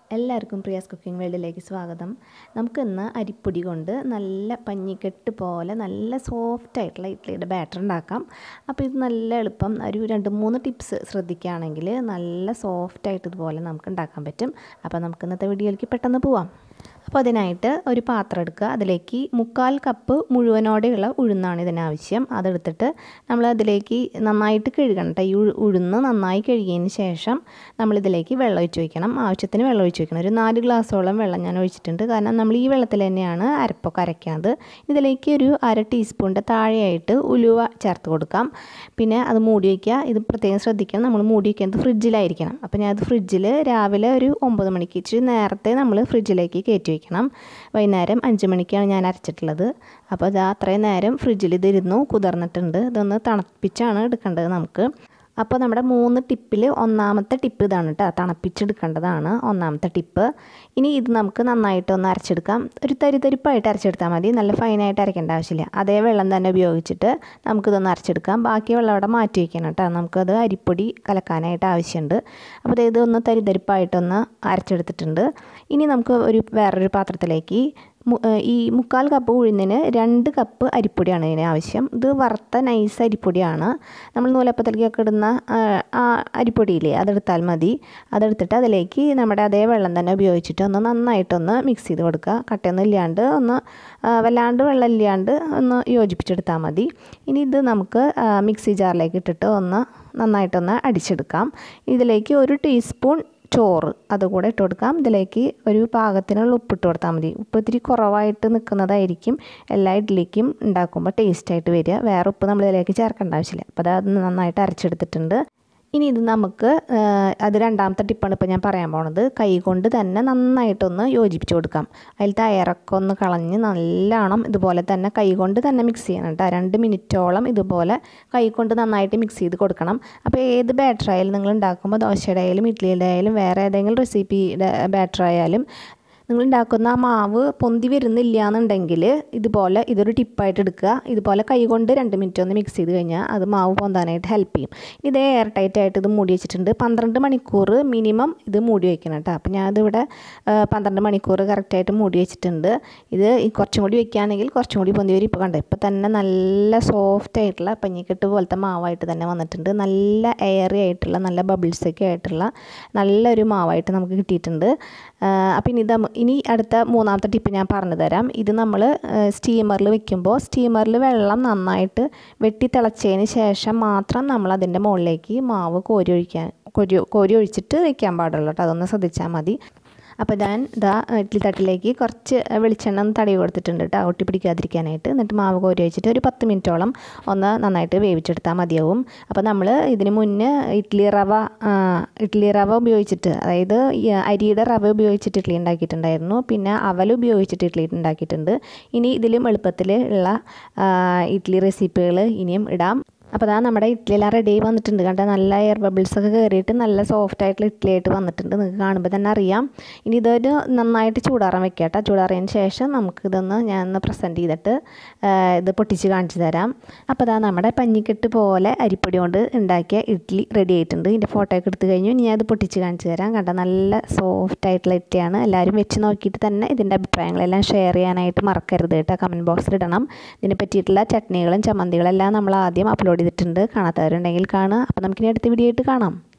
എല്ലാവർക്കും പ്രിയാസ് കുക്കിംഗ് വേൾഡിലേക്ക് സ്വാഗതം നമുക്ക് ഇന്ന് അരിപ്പൊടി കൊണ്ട് നല്ല പഞ്ഞിക്കെട്ട് പോലെ നല്ല സോഫ്റ്റ് ആയിട്ടുള്ള ഇഡ്ഡലിയുടെ ബാറ്റർ ഉണ്ടാക്കാം അപ്പോൾ ഇത് നല്ല എളുപ്പം ഒരു രണ്ട് മൂന്ന് ടിപ്സ് ശ്രദ്ധിക്കുകയാണെങ്കിൽ നല്ല സോഫ്റ്റ് ആയിട്ട് ഇതുപോലെ നമുക്ക് ഉണ്ടാക്കാൻ പറ്റും അപ്പോൾ നമുക്ക് ഇന്നത്തെ വീഡിയോയിലേക്ക് പെട്ടെന്ന് പോവാം അപ്പോൾ അതിനായിട്ട് ഒരു പാത്രം എടുക്കുക അതിലേക്ക് മുക്കാൽ കപ്പ് മുഴുവനോടെയുള്ള ഉഴുന്നാണ് ഇതിനാവശ്യം അതെടുത്തിട്ട് നമ്മൾ അതിലേക്ക് നന്നായിട്ട് കഴുകണം കേട്ടോ ഈ ഉഴുന്ന് നന്നായി കഴുകിയതിന് ശേഷം നമ്മളിതിലേക്ക് വെള്ളം ഒഴിച്ച് വയ്ക്കണം ആവശ്യത്തിന് വെള്ളം ഒഴിച്ച് വയ്ക്കണം ഒരു നാല് ഗ്ലാസ്സോളം വെള്ളം ഞാൻ ഒഴിച്ചിട്ടുണ്ട് കാരണം നമ്മൾ ഈ വെള്ളത്തിൽ തന്നെയാണ് അരപ്പൊക്കെ അരയ്ക്കുന്നത് ഇതിലേക്ക് ഒരു അര ടീസ്പൂണിൻ്റെ താഴെയായിട്ട് ഉലുവ ചേർത്ത് കൊടുക്കാം പിന്നെ അത് മൂടി വയ്ക്കുക ഇത് പ്രത്യേകം ശ്രദ്ധിക്കണം നമ്മൾ മൂടി വയ്ക്കുന്നത് ഫ്രിഡ്ജിലായിരിക്കണം അപ്പോൾ ഞാൻ അത് ഫ്രിഡ്ജിൽ രാവിലെ ഒരു ഒമ്പത് മണിക്ക് ഇച്ചിരി നേരത്തെ നമ്മൾ ഫ്രിഡ്ജിലേക്ക് കയറ്റി വയ്ക്കണം വൈകുന്നേരം അഞ്ച് മണിക്കാണ് ഞാൻ അരച്ചിട്ടുള്ളത് അപ്പോൾ അത് അത്രയും നേരം ഫ്രിഡ്ജിൽ ഇതിരുന്നു കുതിർന്നിട്ടുണ്ട് ഇതൊന്ന് തണുപ്പിച്ചാണ് എടുക്കേണ്ടത് നമുക്ക് അപ്പോൾ നമ്മുടെ മൂന്ന് ടിപ്പിൽ ഒന്നാമത്തെ ടിപ്പ് ഇതാണ് കേട്ടോ തണുപ്പിച്ചെടുക്കേണ്ടതാണ് ഒന്നാമത്തെ ടിപ്പ് ഇനി ഇത് നമുക്ക് നന്നായിട്ടൊന്ന് അരച്ചെടുക്കാം ഒരു തരി തരിപ്പായിട്ട് അരച്ചെടുത്താൽ മതി നല്ല ഫൈനായിട്ട് അരയ്ക്കേണ്ട ആവശ്യമില്ല അതേ വെള്ളം തന്നെ ഉപയോഗിച്ചിട്ട് നമുക്കിതൊന്ന് അരച്ചെടുക്കാം ബാക്കി വെള്ളം അവിടെ മാറ്റി വയ്ക്കണം കേട്ടോ നമുക്കത് അരിപ്പൊടി കലക്കാനായിട്ട് ആവശ്യമുണ്ട് അപ്പോൾ ഇതൊന്ന് തരി തരിപ്പായിട്ടൊന്ന് അരച്ചെടുത്തിട്ടുണ്ട് ഇനി നമുക്ക് ഒരു വേറൊരു പാത്രത്തിലേക്ക് ഈ മുക്കാൽ കപ്പ് ഉഴുന്നിന് രണ്ട് കപ്പ് അരിപ്പൊടിയാണ് ഇതിന് ആവശ്യം ഇത് വറുത്ത നൈസ് അരിപ്പൊടിയാണ് നമ്മൾ നൂലപ്പത്തിലേക്കൊക്കെ ഇടുന്ന ആ അരിപ്പൊടിയില്ലേ അതെടുത്താൽ മതി അതെടുത്തിട്ട് അതിലേക്ക് നമ്മുടെ അതേ വെള്ളം തന്നെ ഉപയോഗിച്ചിട്ട് ഒന്ന് നന്നായിട്ടൊന്ന് മിക്സ് ചെയ്ത് കൊടുക്കുക കട്ടയൊന്നും ഇല്ലാണ്ട് ഒന്ന് വല്ലാണ്ട് വെള്ളം ഇല്ലാണ്ട് ഒന്ന് യോജിപ്പിച്ചെടുത്താൽ മതി ഇനി ഇത് നമുക്ക് മിക്സി ജാറിലേക്ക് ഇട്ടിട്ട് ഒന്ന് നന്നായിട്ടൊന്ന് അടിച്ചെടുക്കാം ഇതിലേക്ക് ഒരു ടീസ്പൂൺ ചോറ് അതുകൂടെ ഇട്ട് കൊടുക്കാം ഇതിലേക്ക് ഒരു പാകത്തിനുള്ള ഉപ്പിട്ട് കൊടുത്താൽ മതി ഉപ്പ് ഇത്തിരി കുറവായിട്ട് നിൽക്കുന്നതായിരിക്കും എല്ലാ ഇഡ്ഡലിക്കും ഉണ്ടാക്കുമ്പോൾ ടേസ്റ്റായിട്ട് വരിക വേറെ ഉപ്പ് നമ്മൾ ഇതിലേക്ക് ചേർക്കേണ്ട ആവശ്യമില്ല അപ്പോൾ അത് നന്നായിട്ട് അരച്ചെടുത്തിട്ടുണ്ട് ഇനി ഇത് നമുക്ക് അത് രണ്ടാമത്തെ ടിപ്പാണ് ഇപ്പോൾ ഞാൻ പറയാൻ പോണത് കൈ കൊണ്ട് തന്നെ നന്നായിട്ടൊന്ന് യോജിപ്പിച്ച് കൊടുക്കാം അതിലത്തെ അയറൊക്കെ ഒന്ന് കളഞ്ഞ് നല്ലോണം ഇതുപോലെ തന്നെ കൈ കൊണ്ട് തന്നെ മിക്സ് ചെയ്യണം കേട്ടോ രണ്ട് മിനിറ്റോളം ഇതുപോലെ കൈ കൊണ്ട് നന്നായിട്ട് മിക്സ് ചെയ്ത് കൊടുക്കണം അപ്പോൾ ഏത് ബാറ്റർ ആയാലും നിങ്ങൾ ഉണ്ടാക്കുമ്പോൾ ദോശയുടെ ആയാലും ഇഡ്ഡലിയുടെ ആയാലും വേറെ ഏതെങ്കിലും റെസിപ്പിയുടെ ബാറ്റർ ആയാലും നിങ്ങൾ ഉണ്ടാക്കുന്ന ആ മാവ് പൊന്തി വരുന്നില്ല എന്നുണ്ടെങ്കിൽ ഇതുപോലെ ഇതൊരു ടിപ്പായിട്ട് എടുക്കുക ഇതുപോലെ കൈ കൊണ്ട് രണ്ട് മിനിറ്റ് ഒന്ന് മിക്സ് ചെയ്ത് കഴിഞ്ഞാൽ അത് മാവ് പൊന്താനായിട്ട് ഹെൽപ്പ് ചെയ്യും ഇത് എയർ ടൈറ്റ് ആയിട്ട് ഇത് മൂടി വെച്ചിട്ടുണ്ട് പന്ത്രണ്ട് മണിക്കൂർ മിനിമം ഇത് മൂടി വയ്ക്കണം കേട്ടോ അപ്പോൾ ഞാനിതിവിടെ പന്ത്രണ്ട് മണിക്കൂർ കറക്റ്റായിട്ട് മൂടി വെച്ചിട്ടുണ്ട് ഇത് കുറച്ചും കൂടി വെക്കുകയാണെങ്കിൽ കുറച്ചും കൂടി പൊന്തി വരും ഇപ്പോൾ കണ്ടോ ഇപ്പോൾ തന്നെ നല്ല സോഫ്റ്റ് ആയിട്ടുള്ള പഞ്ഞിക്കെട്ട് പോലത്തെ മാവായിട്ട് തന്നെ വന്നിട്ടുണ്ട് നല്ല എയറി ആയിട്ടുള്ള നല്ല ബബിൾസൊക്കെ ആയിട്ടുള്ള നല്ലൊരു മാവായിട്ട് നമുക്ക് കിട്ടിയിട്ടുണ്ട് അപ്പം ഇനി ഇത് ഇനി അടുത്ത മൂന്നാമത്തെ ടിപ്പ് ഞാൻ പറഞ്ഞു തരാം ഇത് നമ്മൾ സ്റ്റീമറിൽ വെക്കുമ്പോൾ സ്റ്റീമറിൽ വെള്ളം നന്നായിട്ട് വെട്ടി തിളച്ചതിന് ശേഷം മാത്രം നമ്മൾ അതിൻ്റെ മുകളിലേക്ക് മാവ് കോരി ഒഴിക്കാൻ കോരി കോരി ഒഴിച്ചിട്ട് വെക്കാൻ പാടുള്ളൂ കേട്ടോ അതൊന്ന് ശ്രദ്ധിച്ചാൽ മതി അപ്പോൾ ഞാൻ ഇതാ ഇഡ്ഡലി തട്ടിലേക്ക് കുറച്ച് വെളിച്ചെണ്ണ ഒന്ന് തടവി കൊടുത്തിട്ടുണ്ട് കേട്ടോ ഒട്ടി പിടിക്കാതിരിക്കാനായിട്ട് എന്നിട്ട് മാവ് കോരി വെച്ചിട്ട് ഒരു പത്ത് മിനിറ്റോളം ഒന്ന് നന്നായിട്ട് വേവിച്ചെടുത്താൽ മതിയാവും അപ്പോൾ നമ്മൾ ഇതിന് മുന്നേ ഇഡ്ഡലി റവ ഇഡ്ഡലി റവ ഉപയോഗിച്ചിട്ട് അതായത് അരിയുടെ റവ ഉപയോഗിച്ചിട്ട് ഇഡ്ഡലി ഉണ്ടാക്കിയിട്ടുണ്ടായിരുന്നു പിന്നെ അവൽ ഉപയോഗിച്ചിട്ട് ഇഡ്ഡലി ഉണ്ടാക്കിയിട്ടുണ്ട് ഇനി ഇതിലും എളുപ്പത്തിൽ ഉള്ള ഇഡ്ഡലി റെസിപ്പികൾ ഇനിയും ഇടാം അപ്പോൾ അതാ നമ്മുടെ ഇഡ്ഡലിയെല്ലാം റെഡി ആയി വന്നിട്ടുണ്ട് കണ്ട നല്ല എയർ ബബിൾസ് ഒക്കെ കയറിയിട്ട് നല്ല സോഫ്റ്റ് ആയിട്ടുള്ള ഇഡ്ഡലി ആയിട്ട് വന്നിട്ടുണ്ട് നിങ്ങൾക്ക് കാണുമ്പോൾ തന്നെ അറിയാം ഇനി ഇതൊരു നന്നായിട്ട് ചൂടാറാൻ വെക്കട്ടെ ചൂടാറിയതിന് ശേഷം നമുക്കിതൊന്ന് ഞാൻ ഒന്ന് പ്രസൻറ്റ് ചെയ്തിട്ട് ഇത് പൊട്ടിച്ച് കാണിച്ചു തരാം അപ്പോൾ അതാ നമ്മുടെ പഞ്ഞിക്കെട്ട് പോലെ അരിപ്പൊടി കൊണ്ട് ഉണ്ടാക്കിയ ഇഡ്ഡലി റെഡി ആയിട്ടുണ്ട് ഇതിൻ്റെ ഫോട്ടോ ഒക്കെ എടുത്തു കഴിഞ്ഞു ഇനി ഞാൻ ഇത് പൊട്ടിച്ച് കാണിച്ചു തരാം കണ്ട നല്ല സോഫ്റ്റ് ആയിട്ടുള്ള ഇഡ്ഡലിയാണ് എല്ലാവരും വെച്ച് നോക്കിയിട്ട് തന്നെ ഇതിൻ്റെ അഭിപ്രായങ്ങളെല്ലാം ഷെയർ ചെയ്യാനായിട്ട് മറക്കരുത് കേട്ടോ കമൻറ്റ് ബോക്സിൽ ഇടണം ഇതിനെ പറ്റിയിട്ടുള്ള ചട്നികളും ചമ്മന്തികളെല്ലാം നമ്മൾ ആദ്യം അപ്ലോഡ് ചെയ്തിട്ടുണ്ട് കാണാത്തവരുണ്ടെങ്കിൽ കാണുക അപ്പോൾ നമുക്കിനി അടുത്ത വീഡിയോ ആയിട്ട് കാണാം